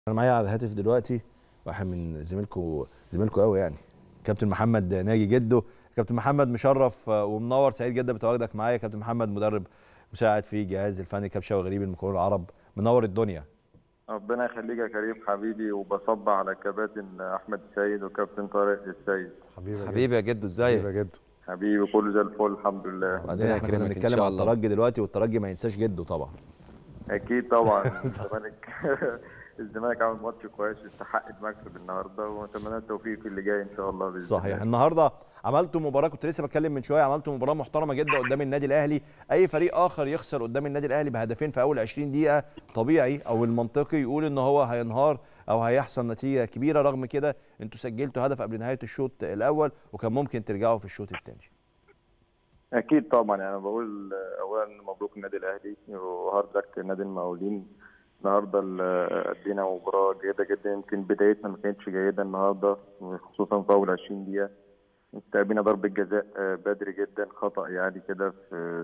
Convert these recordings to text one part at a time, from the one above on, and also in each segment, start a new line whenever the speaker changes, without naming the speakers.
انا معايا على الهاتف دلوقتي واحد من زميلكم زميلكم قوي يعني كابتن محمد ناجي جده كابتن محمد مشرف ومنور سعيد جدا بتواجدك معايا كابتن محمد مدرب مساعد في جهاز الفني كابشا وغريب المكون العرب منور الدنيا
ربنا يخليك يا كريم حبيبي وبصب على كباتن احمد السيد وكابتن طارق السيد
حبيبي
حبيبي يا جدو ازيك
حبيبي يا جدو
حبيبي كله زي الفل الحمد لله
بعدين احنا كنا
يكرمك إن
بنتكلم
شاء
عن
الله.
الترجي دلوقتي والترجي ما ينساش جده طبعا
اكيد طبعا الزمالك الزمالك عمل ماتش كويس يستحق المكسب النهارده ونتمنى التوفيق في اللي جاي ان شاء الله باذن
صحيح
الله.
النهارده عملتوا مباراه كنت لسه بتكلم من شويه عملتوا مباراه محترمه جدا قدام النادي الاهلي اي فريق اخر يخسر قدام النادي الاهلي بهدفين في اول 20 دقيقه طبيعي او المنطقي يقول ان هو هينهار او هيحصل نتيجه كبيره رغم كده انتوا سجلتوا هدف قبل نهايه الشوط الاول وكان ممكن ترجعوا في الشوط الثاني
اكيد طبعا يعني انا بقول اولا مبروك النادي الاهلي وهارد لك نادي المقاولين النهارده ال- ادينا مباراه جيده جدا يمكن بدايتنا ما كانتش جيده النهارده خصوصا في اول 20 دقيقه استقبلنا ضربه جزاء آه، بدري جدا خطا يعني كده في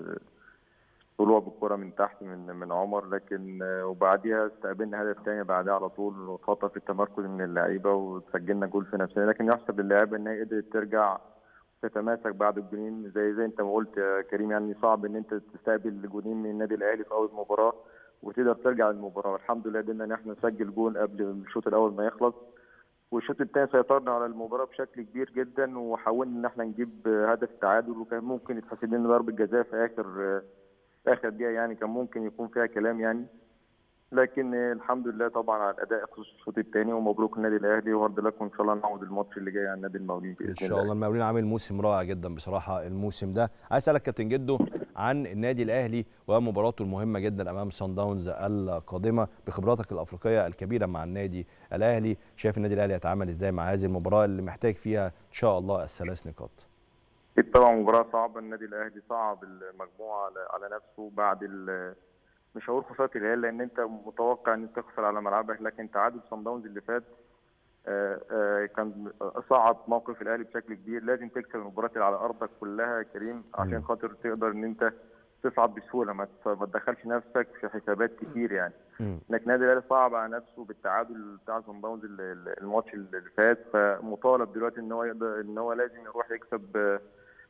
طلوع بالكره من تحت من من عمر لكن آه، وبعديها استقبلنا هدف تاني بعدها على طول خطا في التمركز من اللعيبه وسجلنا جول في نفسنا لكن يحسب للاعيبه ان هي قدرت ترجع تتماسك بعد الجونين زي زي انت ما قلت يا كريم يعني صعب ان انت تستقبل جونين من النادي الاهلي في اول مباراه وتقدر ترجع للمباراه الحمد لله قدرنا ان احنا نسجل جون قبل الشوط الاول ما يخلص والشوط الثاني سيطرنا على المباراه بشكل كبير جدا وحاولنا ان احنا نجيب هدف تعادل وكان ممكن يتحسب لنا ضربه جزاء في اخر في اخر دقيقه يعني كان ممكن يكون فيها كلام يعني لكن الحمد لله طبعا على الاداء خصوصا الشوط الثاني ومبروك النادي الاهلي وهارد لك وان شاء الله نعود الماتش اللي جاي على النادي المقاولين باذن
ان شاء الله المقاولين عامل موسم رائع جدا بصراحه الموسم ده عايز اسالك كابتن جدو عن النادي الاهلي ومباراته المهمه جدا امام سان داونز القادمه بخبراتك الافريقيه الكبيره مع النادي الاهلي شايف النادي الاهلي هيتعامل ازاي مع هذه المباراه اللي محتاج فيها ان شاء الله الثلاث نقاط
اكيد طبعا مباراه صعبه النادي الاهلي صعب المجموعه على, على نفسه بعد ال- مش هقول خساره الهلال لان انت متوقع ان انت تخسر على ملعبك لكن تعادل صن داونز اللي فات آه، آه، كان صعب موقف الاهلي بشكل كبير لازم تكسب المباريات اللي على ارضك كلها يا كريم عشان خاطر تقدر ان انت تصعد بسهوله ما تس- ما تدخلش نفسك في حسابات كتير يعني
مم.
لكن النادي الاهلي صعب على نفسه بالتعادل بتاع صن داونز ال- ال- الماتش اللي فات فمطالب دلوقتي ان هو يقدر ان هو لازم يروح يكسب آه،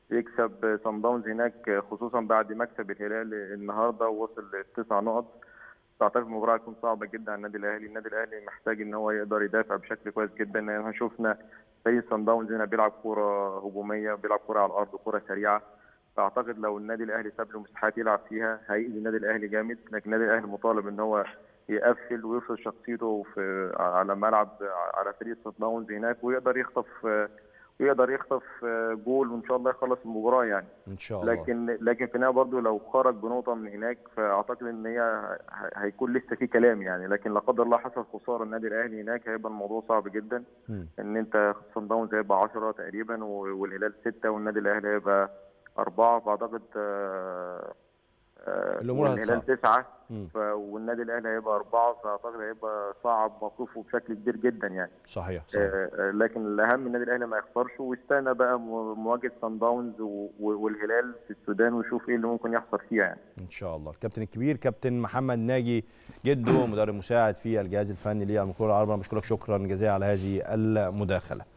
يكسب صن داونز هناك خصوصا بعد مكسب الهلال النهارده ووصل لتسع نقط اعتقد المباراه هتكون صعبه جدا على النادي الاهلي، النادي الاهلي محتاج ان هو يقدر يدافع بشكل كويس جدا لان احنا شفنا فريق صن داونز هنا بيلعب كوره هجوميه بيلعب كوره على الارض كوره سريعه فاعتقد لو النادي الاهلي ساب له مساحات يلعب فيها هيأذي النادي الاهلي جامد لكن النادي الاهلي مطالب ان هو يقفل ويفرض شخصيته في على ملعب على فريق صن داونز هناك ويقدر يخطف ويقدر يخطف جول وان شاء الله يخلص المباراه يعني
ان شاء الله
لكن لكن في النهايه برضه لو خرج بنقطه من هناك فاعتقد ان هي ه- هيكون لسه في كلام يعني لكن لا قدر الله حصل خساره النادي الاهلي هناك هيبقى الموضوع صعب جدا
مم.
ان انت صن داونز هيبقى 10 تقريبا و- والهلال 6 والنادي الاهلي هيبقى أربعة فأعتقد آه، آه،
الأمور
والهلال
هتصعب.
تسعة
مم.
ف- والنادي الأهلي هيبقى أربعة فأعتقد هيبقى صعب موقفه بشكل كبير جدا يعني
صحيح, صحيح.
آه، آه، لكن الاهم النادي الاهلي ما يخسرش ويستنى بقى مو- مواجهه سان داونز و- و- والهلال في السودان ويشوف ايه اللي ممكن يحصل فيها يعني
ان شاء الله الكابتن الكبير كابتن محمد ناجي جدو مدرب مساعد في الجهاز الفني للمكون العربي أنا بشكرك شكرا جزيلا على هذه المداخله